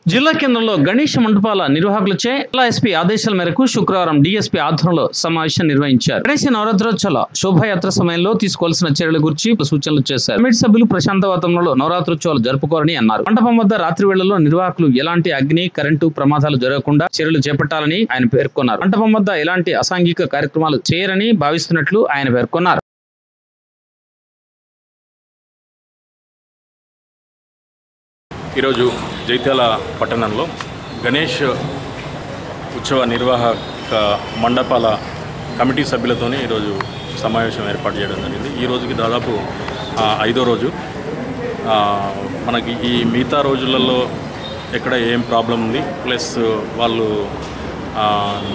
జిల్లా కేంద్రంలో గణేష్ మండపాల నిర్వాహకులచే జిల్లా ఎస్పీ ఆదేశాల మేరకు శుక్రవారం డిఎస్పీ ఆధ్వర్యంలో సమావేశం నిర్వహించారు గణేష్ నవరాత్రోత్సవ శోభాయాత్ర సమయంలో తీసుకోవాల్సిన చర్యల గురించి సూచనలు చేశారు కమిటీ సభ్యులు ప్రశాంత వాతావరణంలో నవరాత్రోత్సవాలు జరుపుకోవాలని అన్నారు మండపం వద్ద రాత్రి వేళల్లో నిర్వాహకులు ఎలాంటి అగ్ని కరెంటు ప్రమాదాలు జరగకుండా చర్యలు చేపట్టాలని ఆయన పేర్కొన్నారు మండపం వద్ద ఎలాంటి అసాంఘిక కార్యక్రమాలు చేయరని భావిస్తున్నట్లు ఆయన పేర్కొన్నారు ఈరోజు జైత్యాల పట్టణంలో గణేష్ ఉత్సవ నిర్వాహక మండపాల కమిటీ సభ్యులతోనే ఈరోజు సమావేశం ఏర్పాటు చేయడం జరిగింది ఈ రోజుకి దాదాపు ఆ, ఐదో రోజు ఆ, మనకి ఈ మిగతా రోజులలో ఎక్కడ ఏం ప్రాబ్లం ఉంది ప్లస్ వాళ్ళు ఆ,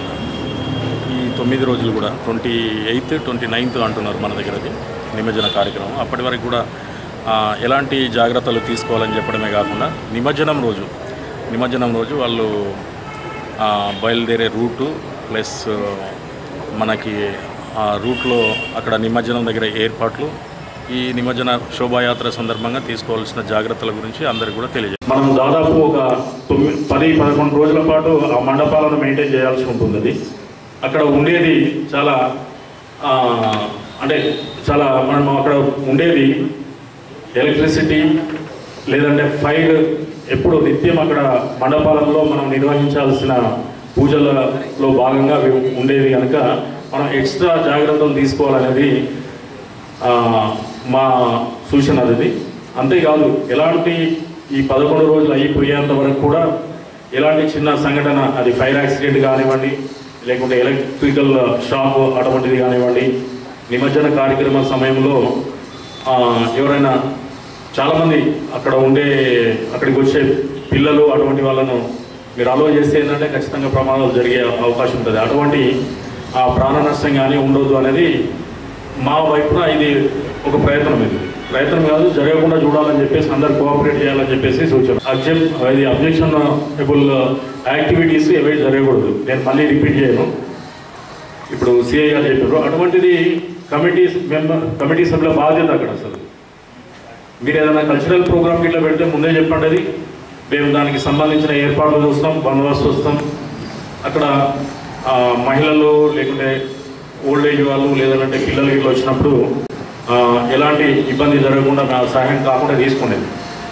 ఈ తొమ్మిది రోజులు కూడా ట్వంటీ ఎయిత్ ట్వంటీ నైన్త్ అంటున్నారు మన దగ్గరది నిమజ్జన కార్యక్రమం అప్పటి వరకు కూడా ఆ, ఎలాంటి జాగ్రత్తలు తీసుకోవాలని చెప్పడమే కాకుండా నిమజ్జనం రోజు నిమజ్జనం రోజు వాళ్ళు ఆ, బయలుదేరే రూటు ప్లస్ మనకి ఆ రూట్లో అక్కడ నిమజ్జనం దగ్గర ఏర్పాట్లు ఈ నిమజ్జన శోభాయాత్ర సందర్భంగా తీసుకోవాల్సిన జాగ్రత్తల గురించి అందరికీ కూడా తెలియజేస్తారు మనం దాదాపు ఒక తొమ్మిది పది పదకొండు రోజుల పాటు ఆ మండపాలను మెయింటైన్ చేయాల్సి ఉంటుంది అది. అక్కడ ఉండేది చాలా ఆ, అంటే చాలా మనం అక్కడ ఉండేది ఎలక్ట్రిసిటీ లేదంటే ఫైర్ ఎప్పుడు నిత్యం అక్కడ మండపాలలో మనం నిర్వహించాల్సిన పూజలలో భాగంగా అవి ఉండేవి కనుక మనం ఎక్స్ట్రా జాగ్రత్తలు తీసుకోవాలనేది ఆ, మా సూచన అది అంతేకాదు ఎలాంటి ఈ పదకొండు రోజులు అయిపోయేంత వరకు కూడా ఎలాంటి చిన్న సంఘటన అది ఫైర్ యాక్సిడెంట్ కానివ్వండి లేకుంటే ఎలక్ట్రికల్ షాక్ అటువంటిది కానివ్వండి నిమజ్జన కార్యక్రమ సమయంలో ఆ, ఎవరైనా చాలామంది అక్కడ ఉండే అక్కడికి వచ్చే పిల్లలు అటువంటి వాళ్ళను మీరు అలో చేస్తే ఏంటంటే ఖచ్చితంగా ప్రమాదాలు జరిగే అవకాశం ఉంటుంది అటువంటి ఆ ప్రాణ నష్టం కానీ ఉండొద్దు అనేది మా వైపున ఇది ఒక ప్రయత్నం ఇది ప్రయత్నం కాదు జరగకుండా చూడాలని చెప్పేసి అందరు కోఆపరేట్ చేయాలని చెప్పేసి సూచన అబ్జెక్ట్ ఇది అబ్జెక్షన్ ఎబుల్ యాక్టివిటీస్ ఏవైతే జరగకూడదు నేను మళ్ళీ రిపీట్ చేయను ఇప్పుడు సిఐ గారు చెప్పారు అటువంటిది కమిటీ మెంబర్ కమిటీ సభ్యుల బాధ్యత అక్కడ అసలు మీరు ఏదైనా కల్చరల్ ప్రోగ్రామ్ ఇట్లా పెడితే ముందే చెప్పండి అది మేము దానికి సంబంధించిన ఏర్పాట్లు చూస్తాం బందోబస్తు వస్తాం అక్కడ ఆ, మహిళలు లేకుంటే ఓల్డ్ ఏజ్ వాళ్ళు లేదంటే పిల్లలు ఇట్లా వచ్చినప్పుడు ఆ, ఎలాంటి ఇబ్బంది జరగకుండా మా సహాయం కాకుండా తీసుకునేది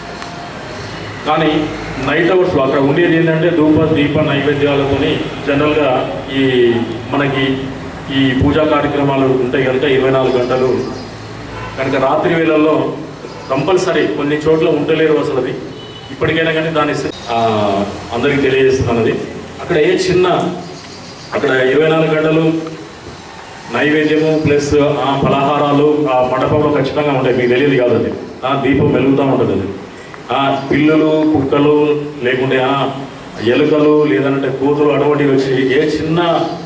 కానీ నైట్ అవర్స్లో అక్కడ ఉండేది ఏంటంటే ధూప దీప నైవేద్యాలతోని జనరల్గా ఈ మనకి ఈ పూజా కార్యక్రమాలు ఉంటాయి కనుక ఇరవై నాలుగు గంటలు కనుక రాత్రి వేళల్లో కంపల్సరీ కొన్ని చోట్ల ఉండలేరు అసలు అది ఇప్పటికైనా కానీ దాని ఆ, అందరికీ తెలియజేస్తున్నది అక్కడ ఏ చిన్న అక్కడ ఇరవై నాలుగు గంటలు నైవేద్యము ప్లస్ ఆ పలహారాలు ఆ మండపంలో ఖచ్చితంగా ఉంటాయి మీకు తెలియదు కాదు అది ఆ దీపం వెలుగుతూ ఉంటుంది అది ఆ పిల్లులు కుక్కలు లేకుంటే ఆ ఎలుకలు లేదంటే కూతురు అటువంటివి వచ్చి ఏ చిన్న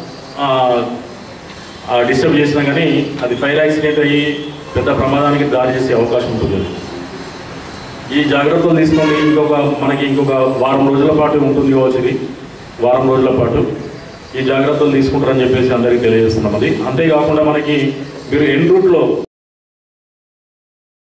డిస్టర్బ్ చేసినా కానీ అది ఫైర్ యాక్సిడెంట్ అయ్యి పెద్ద ప్రమాదానికి దారి చేసే అవకాశం ఉంటుంది అది. ఈ జాగ్రత్తలు తీసుకోండి ఇంకొక మనకి ఇంకొక వారం రోజుల పాటు ఉంటుంది కావచ్చు ఇది వారం రోజుల పాటు ఈ జాగ్రత్తలు తీసుకుంటారని చెప్పేసి అందరికీ తెలియజేస్తున్నాం అది అంతేకాకుండా మనకి మీరు ఎన్ రూట్లో